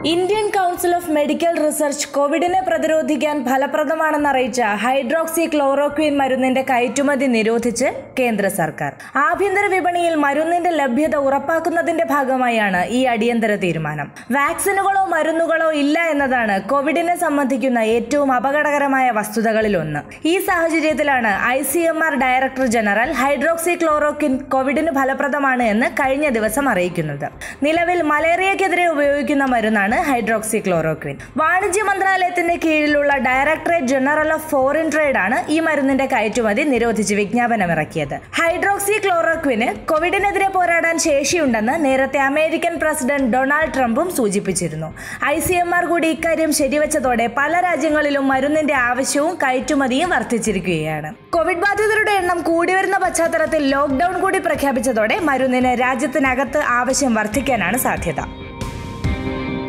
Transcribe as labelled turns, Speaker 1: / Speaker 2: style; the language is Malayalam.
Speaker 1: Indian council of medical research കോവിഡിനെ പ്രതിരോധിക്കാൻ ഫലപ്രദമാണെന്നറിയിച്ച ഹൈഡ്രോക്സി ക്ലോറോക്വിൻ മരുന്നിന്റെ കയറ്റുമതി നിരോധിച്ച് കേന്ദ്ര സർക്കാർ ആഭ്യന്തര വിപണിയിൽ മരുന്നിന്റെ ലഭ്യത ഉറപ്പാക്കുന്നതിന്റെ ഭാഗമായാണ് ഈ അടിയന്തര തീരുമാനം വാക്സിനുകളോ മരുന്നുകളോ ഇല്ല എന്നതാണ് കോവിഡിനെ സംബന്ധിക്കുന്ന ഏറ്റവും അപകടകരമായ വസ്തുതകളിൽ ഒന്ന് ഈ സാഹചര്യത്തിലാണ് I C M R director general hydroxychloroquine കോവിഡിന് ഫലപ്രദമാണ് എന്ന് കഴിഞ്ഞ ദിവസം അറിയിക്കുന്നത് നിലവിൽ മലേറിയക്കെതിരെ ഉപയോഗിക്കുന്ന മരുന്നാണ് ഹൈഡ്രോക്സി ക്ലോറോക്വിൻ വാണിജ്യ മന്ത്രാലയത്തിന്റെ കീഴിലുള്ള directorate general of foreign trade ആണ് ഈ മരുന്നിന്റെ കയറ്റുമതി നിരോധിച്ച് വിജ്ഞാപനമിറക്കിയത് ഹൈഡ്രോക്സി ക്ലോറോക്വിന് കോവിഡിനെതിരെ പോരാടാൻ ശേഷിയുണ്ടെന്ന് നേരത്തെ അമേരിക്കൻ പ്രസിഡന്റ് ഡൊണാൾഡ് ട്രംപും സൂചിപ്പിച്ചിരുന്നു ഐ സി എം ആർ കൂടി ഇക്കാര്യം ശരിവച്ചതോടെ പല രാജ്യങ്ങളിലും മരുന്നിന്റെ ആവശ്യവും കയറ്റുമതിയും വർദ്ധിച്ചിരിക്കുകയാണ് കോവിഡ് ബാധിതരുടെ എണ്ണം കൂടി വരുന്ന പശ്ചാത്തലത്തിൽ ലോക്ക്ഡൌൺ കൂടി പ്രഖ്യാപിച്ചതോടെ മരുന്നിന് രാജ്യത്തിനകത്ത് ആവശ്യം വർദ്ധിക്കാനാണ് സാധ്യത